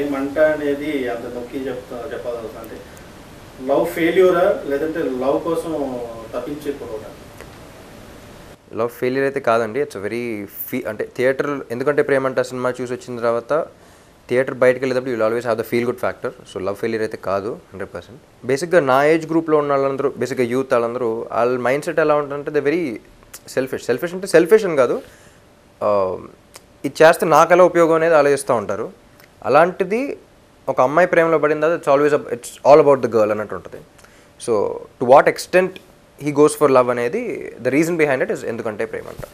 ప్రేమ అంట అనేది అంత నొక్కి చెప్తా చెప్పాల్సి అంటే లవ్ ఫెయిల్యూరా లేదంటే లవ్ కోసం తప్పించే కూడా లవ్ ఫెయిలియర్ అయితే కాదండి ఇట్స్ వెరీ ఫీ అంటే థియేటర్ ఎందుకంటే ప్రేమంట సినిమా చూసి వచ్చిన తర్వాత థియేటర్ బయటకు వెళ్ళేటప్పుడు you always have the feel good factor so love failure అయితే కాదు హండ్రెడ్ పర్సెంట్ బేసిక్గా నా ఏజ్ గ్రూప్లో ఉన్న వాళ్ళందరూ బేసిక్గా యూత్ వాళ్ళందరూ వాళ్ళ మైండ్ సెట్ ఎలా ఉంటుందంటే ద వెరీ సెల్ఫిష్ సెల్ఫిష్ అంటే సెల్ఫిష్ అని కాదు ఆ, ఇది చేస్తే నాకు ఎలా ఉపయోగం అనేది ఆలోచిస్తూ ఉంటారు అలాంటిది ఒక అమ్మాయి ప్రేమలో పడిందా it's always it's all about the girl అన్నట్టు ఉంటుంది so to what extent he goes for love అనేది the reason behind it is Endukante ప్రేమ అంట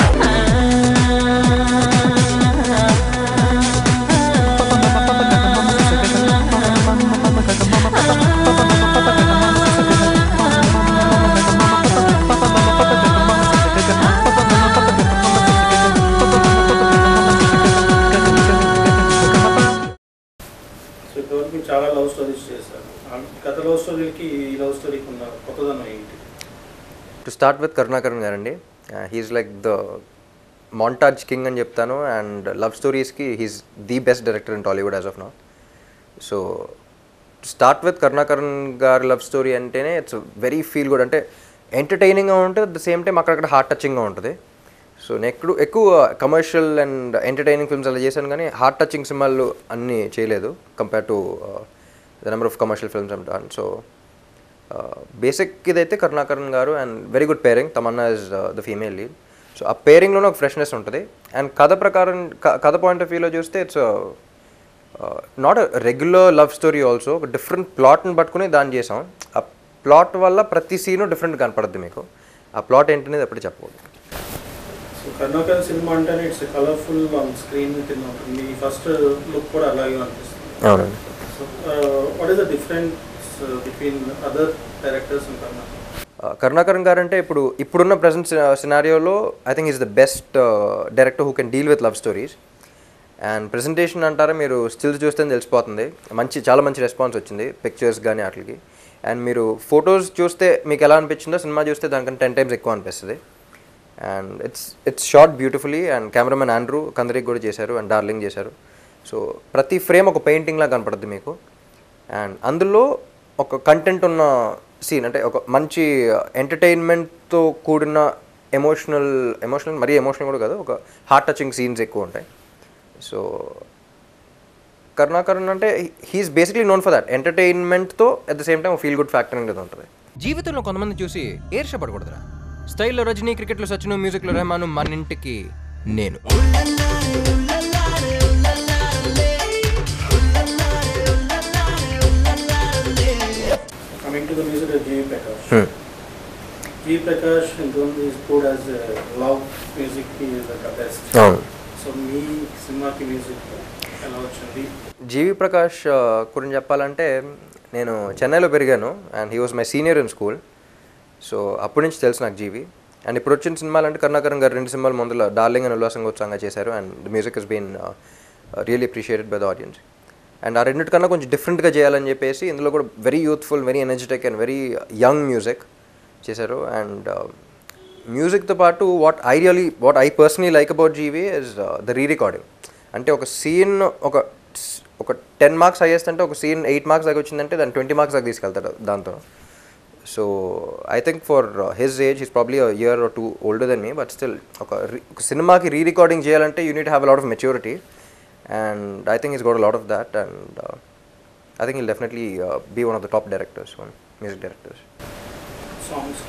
సో ఇప్పటివరకు మీరు చాలా లవ్ స్టోరీస్ చేశారు ఆ గత లవ్ స్టోరీకి ఈ లవ్ స్టోరీకి ఉన్న కొత్తదనం ఏంటి టు స్టార్ట్ విత్ కరుణాకరణ్ గారండి he is like the montage king అని చెప్తాను అండ్ లవ్ స్టోరీస్కి he's the best director in Tollywood as of now so start with Karunakaran గారి లవ్ స్టోరీ అంటేనే ఇట్స్ వెరీ ఫీల్ గుడ్ అంటే ఎంటర్టైనింగ్గా ఉంటుంది అట్ ద సేమ్ టైం అక్కడక్కడ హార్ట్ టచింగ్గా ఉంటుంది సో నేను ఎక్కడ ఎక్కువ కమర్షియల్ అండ్ ఎంటర్టైనింగ్ ఫిల్మ్స్ అలా చేశాను కానీ హార్ట్ టచింగ్ సినిమాలు అన్నీ చేయలేదు compare to the number of commercial films అంటాను సో బేసిక్ ఇదైతే కరుణాకరణ్ గారు and very good pairing Tamannaah is the female lead so ఆ పేరింగ్లోనే ఒక ఫ్రెష్నెస్ ఉంటుంది అండ్ కథ ప్రకారం క- కథ పాయింట్ ఆఫ్ వ్యూలో చూస్తే it's not regular love story also ఒక డిఫరెంట్ ప్లాట్ని పట్టుకుని దాన్ని చేసాం ఆ ప్లాట్ వల్ల ప్రతి సీను డిఫరెంట్ కనపడుద్ది మీకు ఆ ప్లాట్ ఏంటనేది ఎప్పుడు చెప్పకూడదు సో కర్ణాకర్ సినిమా అంటేనే ఇట్స్ కలర్ఫుల్ ఆన్ స్క్రీన్ కింద ఉంటుంది మీ ఫస్ట్ లుక్ కూడా అలాగే అనిపిస్తుంది అవునండి so what is the difference between other directors and Karunakar Uh, Karunakaran గారు అంటే ఇప్పుడు ఇప్పుడున్న ప్రజెంట్ సినారియోలో I think is the best director who can deal with love stories and presentation అంటారా మీరు స్టిల్స్ చూస్తే తెలిసిపోతుంది మంచి చాలా మంచి రెస్పాన్స్ వచ్చింది పిక్చర్స్ కానీ వాటికి అండ్ మీరు ఫొటోస్ చూస్తే మీకు ఎలా అనిపించిందో సినిమా చూస్తే దానికన్నా టెన్ టైమ్స్ ఎక్కువ అనిపిస్తుంది and it's it's shot beautifully and cameraman Andrew కందరికి కూడా చేశారు అండ్ డార్లింగ్ చేశారు సో ప్రతి ఫ్రేమ్ ఒక పెయింటింగ్లా కనపడుద్ది మీకు అండ్ అందులో ఒక కంటెంట్ ఉన్న సీన్ అంటే ఒక మంచి ఎంటర్టైన్మెంట్తో కూడిన ఎమోషనల్ ఎమోషనల్ మరీ ఎమోషనల్ కూడా కాదు ఒక హార్ట్ టచింగ్ సీన్స్ ఎక్కువ ఉంటాయి సో కరుణాకరణ్ అంటే he is basically known for that ఎంటర్టైన్మెంట్తో at the same time feel good factor అనేది ఉంటుంది జీవితంలో కొంతమంది చూసి ఈర్షపడకూడదురా స్టైల్లో రజనీ క్రికెట్లో సచిన్ మ్యూజిక్లో రెహమాను మన ఇంటికి నేను coming to the music GV Prakash GV Prakash ఇంతకుముందు is good as love music is the best అవును సో మీ సినిమాకి మ్యూజిక్ ఎలా వచ్చింది జీవి ప్రకాష్ ఆ, గురించి చెప్పాలంటే నేను చెన్నైలో పెరిగాను and he was my senior in school so అప్పటి నుంచి తెలుసు నాకు జీవి అండ్ ఇప్పుడు వచ్చిన సినిమాలు అంటే కరుణాకరణ్ గారు రెండు సినిమాలు ముందులో డార్లింగ్ అండ్ ఉల్లాసంగా ఉత్సాహంగా చేశారు and the music is been really appreciated by the audience and ఆ రెండింటికన్నా కొంచెం డిఫరెంట్గా చేయాలని చెప్పేసి ఇందులో కూడా very youthful very energetic and very young music చేశారు అండ్ మ్యూజిక్తో పాటు what I really what I personally like about GV is the re recording అంటే ఒక సీన్ ఒక ఒక టెన్ మార్క్స్ హైయెస్ట్ అంటే ఒక సీన్ ఎయిట్ మార్క్స్ దాకా వచ్చిందంటే దాన్ని ట్వంటీ మార్క్స్ దాకా తీసుకెళ్తాడు దాంతో so I think for his age is probably year two older than me but still ఒక re- ఒక సినిమాకి రీ రికార్డింగ్ చేయాలంటే you need have lot of maturity and I think is got lot of that and I think he'll definitely be one of the top directors one music directors songs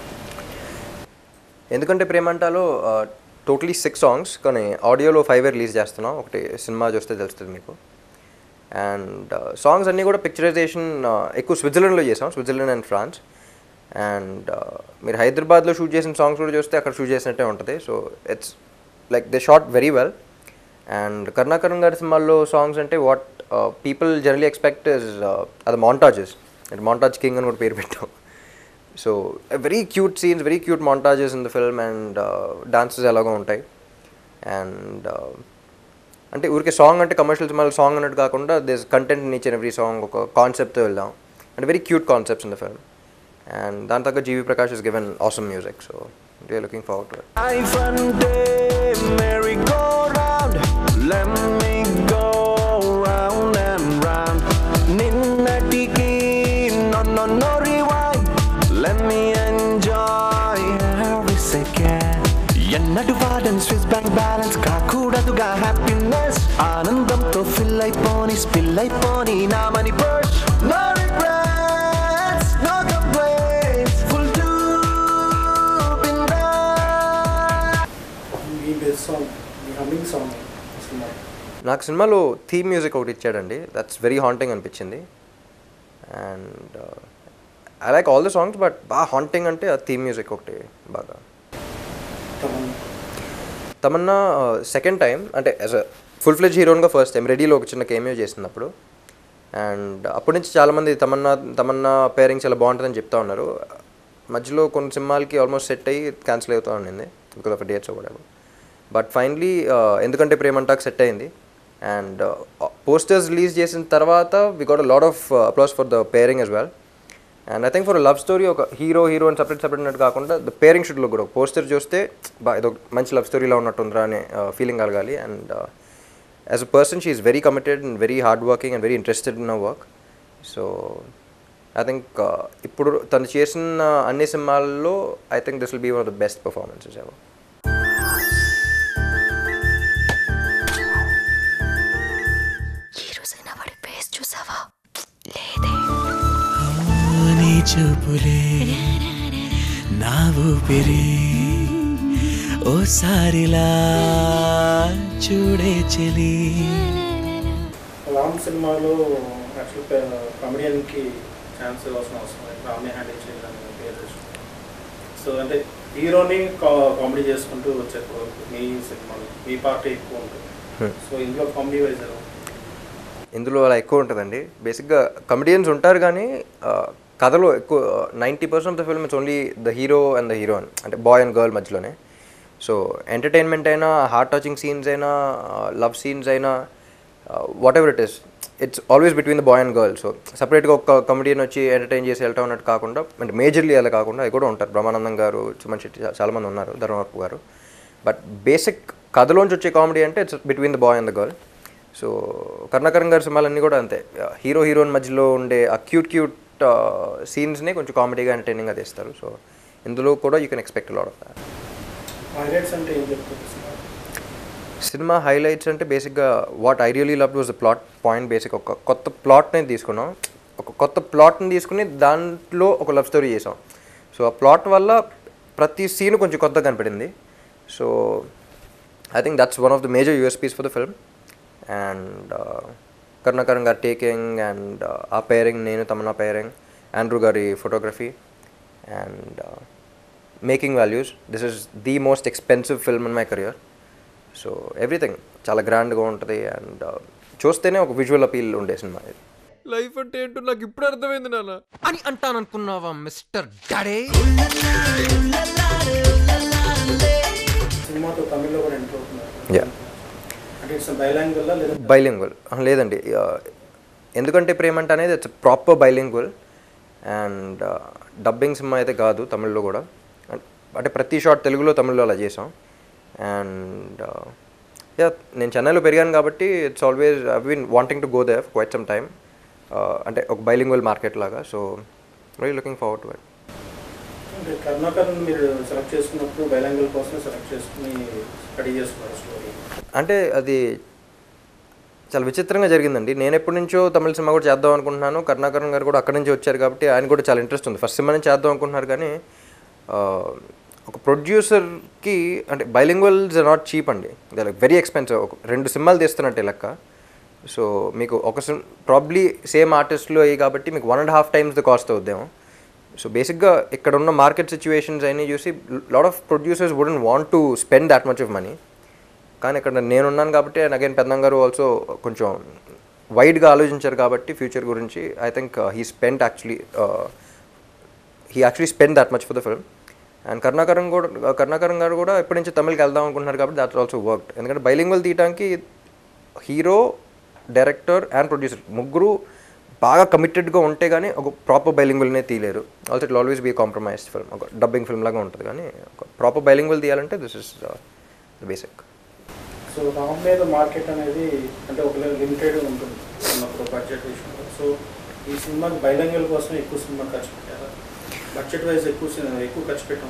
ఎందుకంటే ప్రేమంటాలో totally six songs కానీ ఆడియోలో five release చేస్తున్నాం ఒకటి cinema చూస్తే తెలుస్తుంది మీకు and songs అన్నీ కూడా పిక్చరైజేషన్ ఎక్కువ స్విట్జర్లాండ్లో చేసాం స్విట్జర్లాండ్ అండ్ ఫ్రాన్స్ అండ్ మీరు హైదరాబాద్లో షూట్ చేసిన సాంగ్స్ కూడా చూస్తే అక్కడ షూట్ చేసినట్టే ఉంటుంది so it's like they shot very well and Karunakaran గారి సినిమాల్లో సాంగ్స్ అంటే what people generally expect is అది మాంటాజెస్ అంటే మాంటాజ్ కింగ్ అని కూడా పేరు పెట్టాం so very cute scenes very cute montages in the film and dances ఎలాగో ఉంటాయి అండ్ అంటే ఊరికే సాంగ్ అంటే కమర్షియల్ సినిమాలు సాంగ్ అన్నట్టు కాకుండా this content in each and every song ఒక కాన్సెప్ట్తో వెళ్దాం అంటే very cute concepts in the film and దాని తగ్గ GV Prakash is given awesome music so we are looking forward to it Life and day, merry-go-round. Let me go round spill అయిపోని నామని push No regrets, no complaints Full tube in that మీ best song మీ humming song సినిమా నాకు సినిమాలో theme music ఒకటి ఇచ్చాడండి that's very haunting అనిపించింది and I like all the songs but బాగా హాంటింగ్ అంటే ఆ థీమ్ మ్యూజిక్ ఒకటి బాగా తమన్ తమన్నా సెకండ్ టైం అంటే యాజ్ అ ఫుల్ ఫ్లెజ్ హీరోయిన్గా ఫస్ట్ టైం రెడీలో ఒక చిన్న కేమియో చేసినప్పుడు అండ్ అప్పటి నుంచి చాలామంది తమన్నా తమన్నా పేరింగ్ చాలా బాగుంటుందని చెప్తా ఉన్నారు మధ్యలో కొన్ని సినిమాలకి ఆల్మోస్ట్ సెట్ అయ్యి క్యాన్సిల్ అవుతూ ఉండింది బికాస్ ఆఫ్ డేట్స్ కూడా బట్ ఫైనలీ ఎందుకంటే ప్రేమంటాకు సెట్ అయింది అండ్ పోస్టర్స్ రిలీజ్ చేసిన తర్వాత we got a lot of applause for the pairing as well and I think for love story ఒక హీరో హీరో అని సపరేట్ సపరేట్ ఉన్నట్టు కాకుండా ద పేరింగ్ షూట్లో కూడా పోస్టర్ చూస్తే బా ఇదో మంచి లవ్ స్టోరీలో ఉన్నట్టుందిరా అనే ఫీలింగ్ కలగాలి and as a person she is very committed and very hard working and very interested in a work so I think ఇప్పుడు తను చేసిన అన్ని సినిమాల్లో I think this will be one of the best performances ever ఈ రోజైనా వాడి face చూసావా లేదే నీ చూపులే నా ఊపిరి ఓసారిలా చూడే చెలి రామ్ సినిమాలో యాక్చువల్ కామెడియన్కి ఛాన్స్ ఇవ్వాల్సిన అవసరం లేదు రామ్ని హ్యాండిల్ చేయాలని పేరు సో అంటే హీరోని కామెడీ చేసుకుంటూ వచ్చారు మీ సినిమాలో మీ పార్టీ ఎక్కువ ఉంటుంది Hmm. సో ఇందులో కామెడీ వైజ్ ఇందులో అలా ఎక్కువ ఉంటుందండి బేసిక్గా కమెడియన్స్ ఉంటారు కానీ ఆ, కథలో ఎక్కువ ninety percent of the film it's only the hero and the heroine అంటే బాయ్ అండ్ గర్ల్ మధ్యలోనే సో ఎంటర్టైన్మెంట్ అయినా హార్ట్ టచింగ్ సీన్స్ అయినా లవ్ సీన్స్ అయినా whatever it is it's always between the boy and girl so సపరేట్గా ఒక comedian వచ్చి entertain చేసి వెళ్తా ఉన్నట్టు కాకుండా అంటే మేజర్లీ అలా కాకుండా అది కూడా ఉంటారు బ్రహ్మానందం గారు సుమన్ శెట్టి చా- చాలామంది ఉన్నారు ధర్మవరపు గారు బట్ బేసిక్ కథలోంచి వచ్చే కామెడీ అంటే it's between the boy and the girl so Karunakaran గారి సినిమాలన్నీ కూడా అంతే హీరో హీరోయిన్ మధ్యలో ఉండే ఆ క్యూట్ క్యూట్ సీన్స్ని కొంచెం కామెడీగా ఎంటర్టైనింగ్గా తీస్తారు సో ఇందులో కూడా you can expect lot of that highlights అంటే ఏం చెప్తుంది సినిమా సినిమా హైలైట్స్ అంటే బేసిక్గా what I really love was the plot point basic ఒక కొత్త ప్లాట్ని తీసుకున్నాం ఒక కొత్త ప్లాట్ని తీసుకుని దాంట్లో ఒక లవ్ స్టోరీ చేసాం సో ఆ ప్లాట్ వల్ల ప్రతి సీన్ కొంచెం కొత్తగా కనపడింది so I think that's one of the major USPs for the film and Karunakaran గారి టేకింగ్ అండ్ ఆ పేరింగ్ నేను తమన్నా పేరింగ్ ఆండ్రూ గారి photography and making values this is the most expensive film in my career so everything చాలా గ్రాండ్గా ఉంటుంది and చూస్తేనే ఒక visual appeal ఉండే సినిమా ఇది లైఫ్ అంటే ఏంటో నాకు ఇప్పుడు అర్థమైంది నాన్న అని అంటాననుకున్నావా మిస్టర్ డాడీ సినిమాతో తమిళ్లో కూడా ఎంటర్ అవుతున్నారు Yeah. అంటే ఇట్స్ బైలాంగ్వల్ లేదా బైలింగ్వల్ లేదండి ఆ, ఎందుకంటే ప్రేమంట అనేది it's proper bilingual and dubbing సినిమా అయితే కాదు తమిళ్లో కూడా అంటే ప్రతి షాట్ తెలుగులో తమిళ్లో అలా చేసాం అండ్ యా నేను చెన్నైలో పెరిగాను కాబట్టి it's always I been wanting to go they quite some time అంటే ఒక బైలింగ్వల్ మార్కెట్ లాగా so very looking forward to it అంటే కర్ణాకరన్ మీరు సెలెక్ట్ చేసుకున్నప్పుడు బైలాంగ్వల్ కోసమే సెలెక్ట్ చేసుకుని స్టడీ చేసుకున్నారు స్టోరీ అంటే అది చాలా విచిత్రంగా జరిగిందండి నేను ఎప్పటి నుంచో తమిళ సినిమా కూడా చేద్దాం అనుకుంటున్నాను కరుణాకరన్ గారు కూడా అక్కడి నుంచి వచ్చారు కాబట్టి ఆయన కూడా చాలా ఇంట్రెస్ట్ ఉంది ఫస్ట్ సినిమా నుంచి చేద్దాం అనుకుంటున్నారు కానీ ఆ, ఒక ప్రొడ్యూసర్కి అంటే బైలింగ్వల్స్ నాట్ చీప్ అండి లైక్ వెరీ ఎక్స్పెన్సివ్ ఒక రెండు సినిమాలు తీస్తున్నట్టే లెక్క సో మీకు ఒక సిమ్ ప్రాబ్లీ సేమ్ ఆర్టిస్ట్లో అయ్యి కాబట్టి మీకు one and half times the cost అవుద్దేమో సో బేసిక్గా ఇక్కడ ఉన్న మార్కెట్ సిచ్యువేషన్స్ అయినా చూసి lot of producers wouldn't want to spend that much of money కానీ ఇక్కడ నేనున్నాను కాబట్టి అండ్ అగైన్ పెద్దం గారు ఆల్సో కొంచెం వైడ్గా ఆలోచించారు కాబట్టి ఫ్యూచర్ గురించి I think he spend actually he actually spend that much for the film and Karunakaran కూడా కరుణాకరం గారు కూడా ఎప్పటి నుంచి తమిళకి వెళ్దాం అనుకుంటున్నారు కాబట్టి దాట్ ఆల్సో వర్క్డ్ ఎందుకంటే బైలింగ్వల్ తీయడానికి హీరో డైరెక్టర్ అండ్ ప్రొడ్యూసర్ ముగ్గురు బాగా కమిటెడ్గా ఉంటే కానీ ఒక ప్రాపర్ బైలింగ్వల్నే తీయలేరు also it always be compromised film ఒక డబ్బింగ్ ఫిల్మ్ లాగా ఉంటుంది కానీ ఒక ప్రాపర్ బైలింగ్వల్ తీయాలంటే this is the basic so Ram మీద మార్కెట్ అనేది అంటే ఒక లిమిటెడ్ ఉంటుంది ఉన్నప్పుడు బడ్జెట్ విషయంలో సో ఈ సినిమాకి బైలాంగ్వల్ కోసం ఎక్కువ సినిమా ఖర్చు పెట్టారా బడ్జెట్ వైజ్ ఎక్కువ సినిమా ఎక్కువ ఖర్చు పెట్టామని చెప్పారు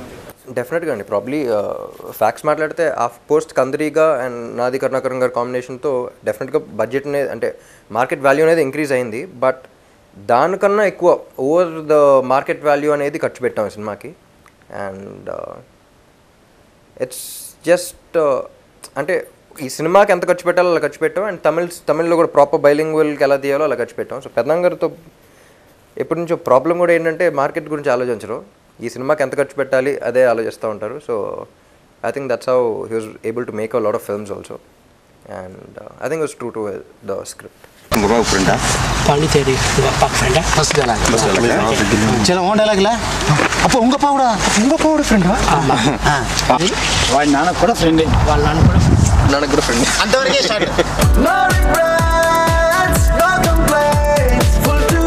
డెఫినెట్గా అండి ప్రాబ్లీ ఫ్యాక్ట్స్ మాట్లాడితే ఆఫ్ పోస్ట్ కందరీగా అండ్ నాది కరుణాకరం గారి కాంబినేషన్తో డెఫినెట్గా బడ్జెట్ అనేది అంటే మార్కెట్ వాల్యూ అనేది ఇంక్రీజ్ అయింది బట్ దానికన్నా ఎక్కువ ఓవర్ ద మార్కెట్ వాల్యూ అనేది ఖర్చు పెట్టాం ఈ సినిమాకి అండ్ ఇట్స్ జస్ట్ అంటే ఈ సినిమాకి ఎంత ఖర్చు పెట్టాలో అలా ఖర్చు పెట్టాం అండ్ తమిళ్ తమిళ్లో కూడా ప్రాపర్ బైలింగ్వల్కి ఎలా తీయాలో అలా ఖర్చు పెట్టాం సో పెద్దంగారితో ఎప్పటి నుంచో ప్రాబ్లం కూడా ఏంటంటే మార్కెట్ గురించి ఆలోచించరు ఈ సినిమాకి ఎంత ఖర్చు పెట్టాలి అదే ఆలోచిస్తూ ఉంటారు so I think that's how he was able to make a lot of films also and I think was true to the script உங்க அம்மா ஃப்ரெண்டா பாண்டிச்சேரி உங்கள் அப்பா ஃப்ரெண்டா பஸ் பஸ் சரி உன் டைலாக்ல அப்போ உங்க அப்பா கூட உங்க அப்பாவோட ஃப்ரெண்டா వాడి నాన్న కూడా ఫ్రెండ్ వాళ్ళ నాన్న కూడా నాకు కూడా ఫ్రెండ్ అంతవరకే start No regrets, no complaints, full to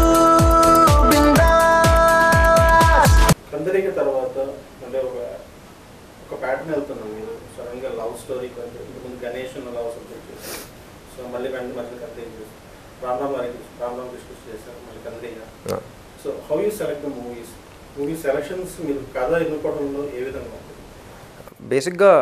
bindas. కందరికి తర్వాత అంటే ఒక ఒక ప్యాటర్న్ వెళ్తున్నాం మీరు సడన్గా లవ్ స్టోరీ కొంచెం ముందు గణేష్ ఉన్న లవ్ సబ్జెక్ట్ చేశారు సో మళ్ళీ వెంటనే మధ్య కందరి చేశారు రామ్రామ్ గారికి రామ్రామ్ డిస్కస్ చేశారు మళ్ళీ కందరిగా so how you select the movies movie selections మీరు కథ ఎన్నుకోవడంలో ఏ విధంగా ఉంటుంది బేసిక్గా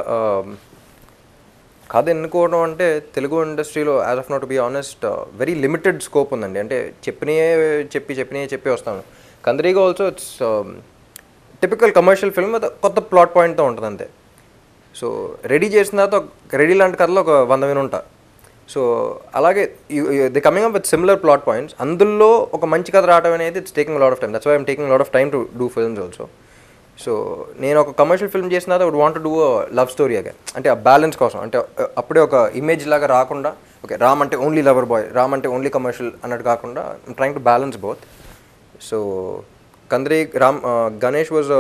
కథ ఎన్నుకోవడం అంటే తెలుగు ఇండస్ట్రీలో as of not be honest very limited scope ఉందండి అంటే చెప్పినయే చెప్పి చెప్పినయే చెప్పి వస్తాను Kandireega also it's typical commercial film కొత్త ప్లాట్ పాయింట్తో ఉంటుంది అంతే సో రెడీ చేసిన తర్వాత రెడీ లాంటి కథలో ఒక వంద విని ఉంటా సో అలాగే the coming up with similar plot points అందులో ఒక మంచి కథ రావడం అనేది it's taking lot of time that's why I'm taking lot of time to do films also so నేను ఒక కమర్షియల్ ఫిల్మ్ చేసిన తర్వాత would want do love story again అంటే ఆ బ్యాలెన్స్ కోసం అంటే uh, అప్పుడే ఒక ఇమేజ్ లాగా రాకుండా ఓకే రామ్ అంటే ఓన్లీ లవర్ బాయ్ రామ్ అంటే ఓన్లీ కమర్షియల్ అన్నట్టు కాకుండా trying to balance both so కంద్రీ Ram Ganesh was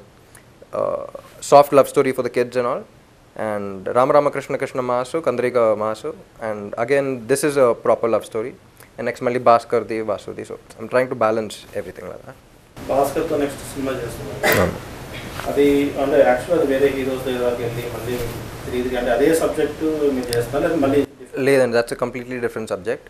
soft love story for the kids and all and Rama Ramakrishna Krishna mass Kandireega mass and again this is a proper love story and next మళ్ళీ భాస్కర్ది వాసుది so I'm trying to balance everything లాగా భాస్కర్తో next cinema చేస్తున్నారు అది అంటే actual అది వేరే హీరోస్ దగ్గరికి వెళ్ళి మళ్ళీ తిరిగి అంటే అదే సబ్జెక్టు మీరు చేస్తున్నారు లేదా మళ్ళీ లేదండి దట్స్ కంప్లీట్లీ డిఫరెంట్ సబ్జెక్ట్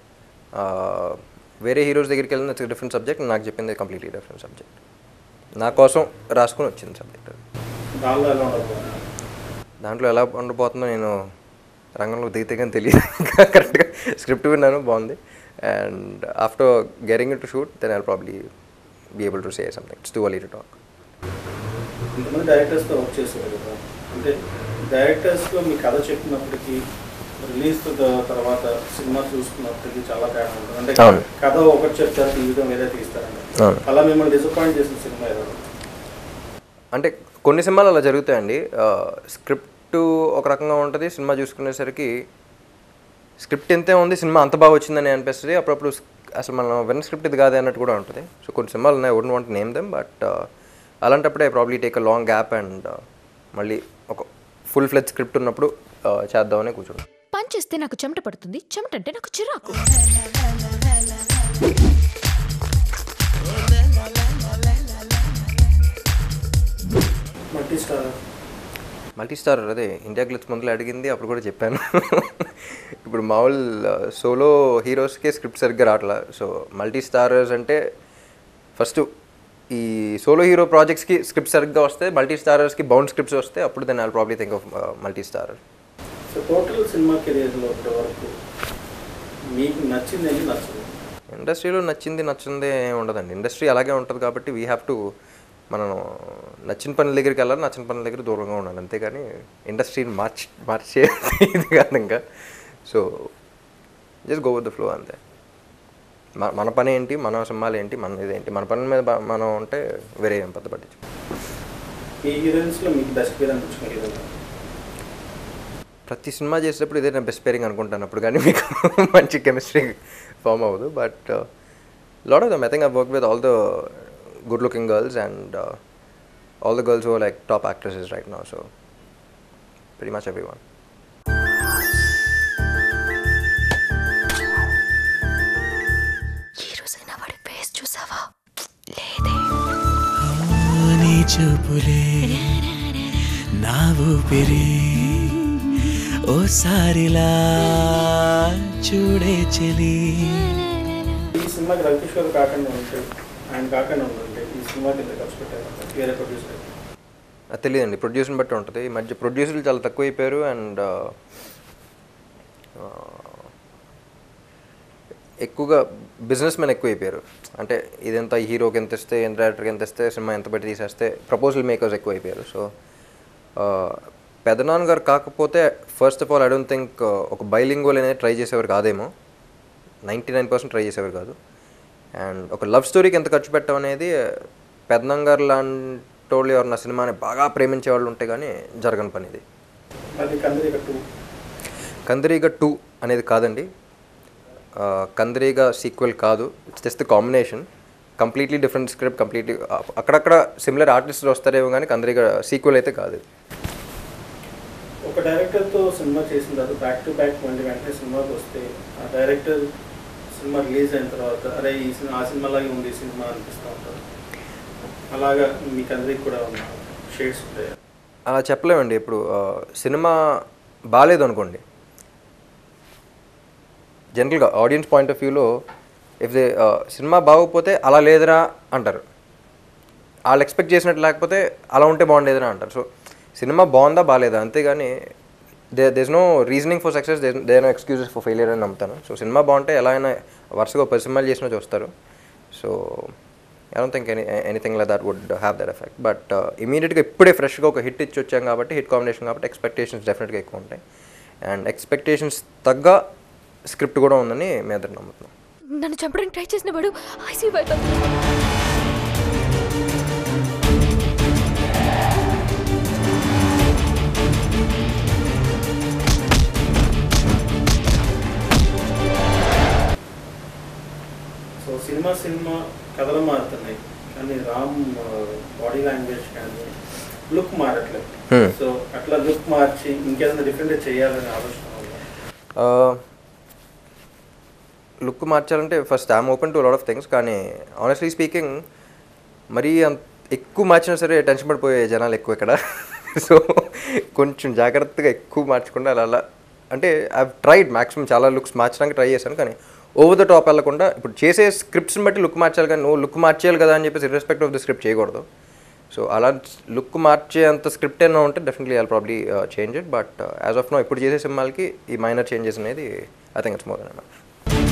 వేరే హీరోస్ దగ్గరికి వెళ్ళిన దట్స్ డిఫరెంట్ సబ్జెక్ట్ నాకు చెప్పింది కంప్లీట్లీ డిఫరెంట్ సబ్జెక్ట్ నా కోసం రాసుకొని వచ్చింది సబ్జెక్ట్ దానిలో ఎలా ఉండదు దాంట్లో ఎలా ఉండబోతుందో నేను రంగంలో దిగితే కానీ తెలియదు కరెక్ట్గా స్క్రిప్ట్ విన్నాను బాగుంది and after gearing to shoot then I probably be able to say something it's too early to talk ఇంతమంది డైరెక్టర్స్తో వర్క్ చేశారు కదా అంటే డైరెక్టర్స్లో మీ కథ చెప్పినప్పటికీ రిలీజ్ తర్వాత సినిమా చూసుకున్నప్పటికీ చాలా తేడా ఉంటుంది అంటే అవును. కథ ఒకటి చెప్తారు తీయడం వేరే తీస్తారండి అవును. అలా మిమ్మల్ని డిసప్పాయింట్ చేసిన సినిమా ఏదో అంటే కొన్ని సినిమాలు అలా జరుగుతాయండి స్క్రిప్ట్ ఒక రకంగా ఉంటుంది సినిమా చూసుకునేసరికి స్క్రిప్ట్ ఎంతే ఉంది సినిమా అంత బాగా వచ్చిందని అనిపిస్తుంది అప్పుడప్పుడు స్- అసలు మనం విన్న స్క్రిప్ట్ ఇది కాదే అన్నట్టు కూడా ఉంటుంది సో కొన్ని సినిమాలు ఉన్నాయి wouldn't want name them but అలాంటప్పుడే probably take a long gap and మళ్ళీ ఒక ఫుల్ ఫ్లెజ్ స్క్రిప్ట్ ఉన్నప్పుడు uh, చేద్దామని కూర్చున్నాం పని చేస్తే నాకు చెమట పడుతుంది చెమట అంటే నాకు చిరాకు మల్టీ స్టార్ మల్టీ స్టార్ అదే ఇండియా గ్లిట్స్ ముందులో అడిగింది అప్పుడు కూడా చెప్పాను ఇప్పుడు మామూలు సోలో హీరోస్కే స్క్రిప్ట్ సరిగ్గా రావట్లా సో మల్టీ స్టారర్స్ అంటే ఫస్ట్ ఈ సోలో హీరో ప్రాజెక్ట్స్కి స్క్రిప్ట్ సరిగ్గా వస్తే మల్టీ స్టారర్స్కి బౌండ్ స్క్రిప్ట్స్ వస్తే అప్పుడు then I probably think of multi starrer so total సినిమా కెరీర్లో ఇప్పటి వరకు మీకు నచ్చింది ఏంటి నచ్చదు ఇండస్ట్రీలో నచ్చింది నచ్చింది ఏమి ఉండదండి ఇండస్ట్రీ అలాగే ఉంటుంది కాబట్టి వీ హ్యావ్ టు మనం నచ్చిన పనుల దగ్గరికి వెళ్ళాలి నచ్చిన పనుల దగ్గర దూరంగా ఉండాలి అంతేగాని ఇండస్ట్రీని మార్చి మార్చే ఇది కాదు ఇంకా so just go with the flow అంతే మన మన పని ఏంటి మన సినిమాలు ఏంటి మన ఇదేంటి మన పని మీద బ- మనం ఉంటే వేరే ఏం పెద్ద పట్టించు మీ హీరోయిన్స్లో మీకు బెస్ట్ పేరు అనిపించిన హీరోయిన్ ప్రతి సినిమా చేసేటప్పుడు ఇదే నా బెస్ట్ పేరింగ్ అనుకుంటాను అప్పుడు కానీ మీకు మంచి కెమిస్ట్రీ ఫామ్ అవ్వదు but lot of them I think I work with all the good looking girls and all the girls like top actresses right now so very much every one ఈ రోజైనా వాడి face చూసావా లేదే నీ చూపులే నా ఊపిరి ఓసారిలా చూడే చెలి ఈ సినిమాకి రవికిషోర్ కాకుండా ఉంటే ఆయన కాకుండా ఉంటే ఈ సినిమాకి ఎంత ఖర్చు పెట్టారు వేరే ప్రొడ్యూసర్ అది తెలియదండి ప్రొడ్యూసర్ని బట్టి ఉంటుంది ఈ మధ్య ప్రొడ్యూసర్లు చాలా తక్కువ అయిపోయారు అండ్ ఎక్కువగా బిజినెస్ మెన్ ఎక్కువ అయిపోయారు అంటే ఇదంతా హీరోకి ఎంత ఇస్తే ఎంత డైరెక్టర్కి ఎంత ఇస్తే సినిమా ఎంత పెట్టి తీసేస్తే ప్రపోజల్ మేకర్స్ ఎక్కువ అయిపోయారు సో పెదనాన్న గారు కాకపోతే first of all I don't think ఒక బైలింగోల్ అనేది ట్రై చేసేవారు కాదేమో నైంటీ నైన్ పర్సెంట్ ట్రై చేసేవారు కాదు అండ్ ఒక లవ్ స్టోరీకి ఎంత ఖర్చు పెట్టడం అనేది పెదనాన్న గారు లాంటి వాళ్ళు ఎవరన్నా సినిమాని బాగా ప్రేమించే వాళ్ళు ఉంటే కానీ జరగని పని ఇది అది కందరిక టూ కందిరీగ టూ అనేది కాదండి ఆ, కందిరీగ సీక్వెల్ కాదు it's just combination completely different script completely అక్కడక్కడ సిమిలర్ ఆర్టిస్టులు వస్తారేమో కానీ కందిరీగ సీక్వెల్ అయితే కాదు ఇది. ఒక డైరెక్టర్తో సినిమా చేసిన తర్వాత బ్యాక్ టు బ్యాక్ మళ్ళీ వెంటనే సినిమాకి వస్తే ఆ డైరెక్టర్ సినిమా రిలీజ్ అయిన తర్వాత అరే ఈ సినిమా ఆ సినిమాలాగే ఉంది ఈ సినిమా అనిపిస్తూ ఉంటుంది అలాగా మీకు అందరికి కూడా ఉన్న షేడ్స్ ఉంటాయి అలా చెప్పలేమండి ఇప్పుడు ఆ, సినిమా బాగాలేదు అనుకోండి జనరల్గా ఆడియన్స్ పాయింట్ ఆఫ్ వ్యూలో ఇఫ్ దే సినిమా బాగోకపోతే అలా లేదురా అంటారు వాళ్ళు ఎక్స్పెక్ట్ చేసినట్టు లేకపోతే అలా ఉంటే బాగుండేదిరా అంటారు సో సినిమా బాగుందా బాగాలేదా అంతేగాని they does no reasoning for success they no excuses for failure అని నమ్ముతాను సో సినిమా బాగుంటే ఎలా అయినా వరుసగా పది సినిమాలు చేసినా చూస్తారు so I don't think any anything like that would have that effect but ఇమీడియట్గా ఇప్పుడే ఫ్రెష్గా ఒక హిట్ ఇచ్చి వచ్చాం కాబట్టి హిట్ కాంబినేషన్ కాబట్టి ఎక్స్పెక్టేషన్స్ డెఫినెట్గా ఎక్కువ ఉంటాయి అండ్ ఎక్స్పెక్టేషన్స్ తగ్గ స్క్రిప్ట్ కూడా ఉందని మీ అందరు నమ్ముతున్నాం నన్ను చంపడానికి ట్రై చేసిన వాడు ఐసీయూ బయట సో సినిమా సినిమా కథలు మారుతున్నాయి కానీ రామ్ బాడీ లాంగ్వేజ్ కానీ లుక్ మారట్లేదు Hmm. సో అట్లా లుక్ మార్చి ఇంకేదైనా డిఫరెంట్ చేయాలనే ఆలోచన ఉందా? లుక్ మార్చాలంటే first I'm open to lot of things కానీ ఆనెస్ట్లీ స్పీకింగ్ మరీ అంత ఎక్కువ మార్చినా సరే టెన్షన్ పడిపోయే జనాలు ఎక్కువ ఇక్కడ సో కొంచెం జాగ్రత్తగా ఎక్కువ మార్చకుండా అలా అలా అంటే ఐ ట్రైడ్ మ్యాక్సిమం చాలా లుక్స్ మార్చడానికి ట్రై చేశాను కానీ ఓవర్ ద టాప్ వెళ్ళకుండా ఇప్పుడు చేసే స్క్రిప్ట్స్ని బట్టి లుక్ మార్చాలి కానీ నువ్వు లుక్ మార్చేయాలి కదా అని చెప్పేసి రెస్పెక్ట్ ఆఫ్ ద స్క్రిప్ట్ చేయకూడదు సో అలా లుక్ మార్చే అంత స్క్రిప్ట్ ఏమైనా ఉంటే definitely I probably change it but as of no ఇప్పుడు చేసే సినిమాలకి ఈ మైనర్ చేంజెస్ అనేది I think it's more than enough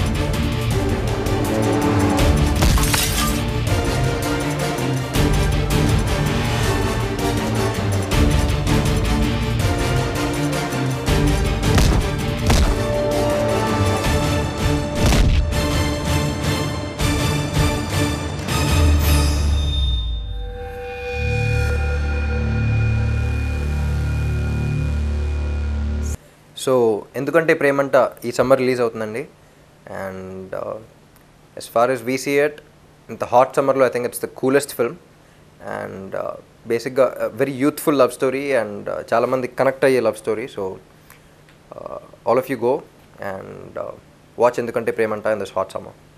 so ఎందుకంటే ప్రేమంట ఈ సమ్మర్ రిలీజ్ అవుతుందండి and as far as we see at ఇంత హాట్ సమ్మర్లో I think it's the coolest film and బేసిక్గా very youthful love story and చాలామంది కనెక్ట్ అయ్యే love story so all of you go and watch ఎందుకంటే Premanta in this hot summer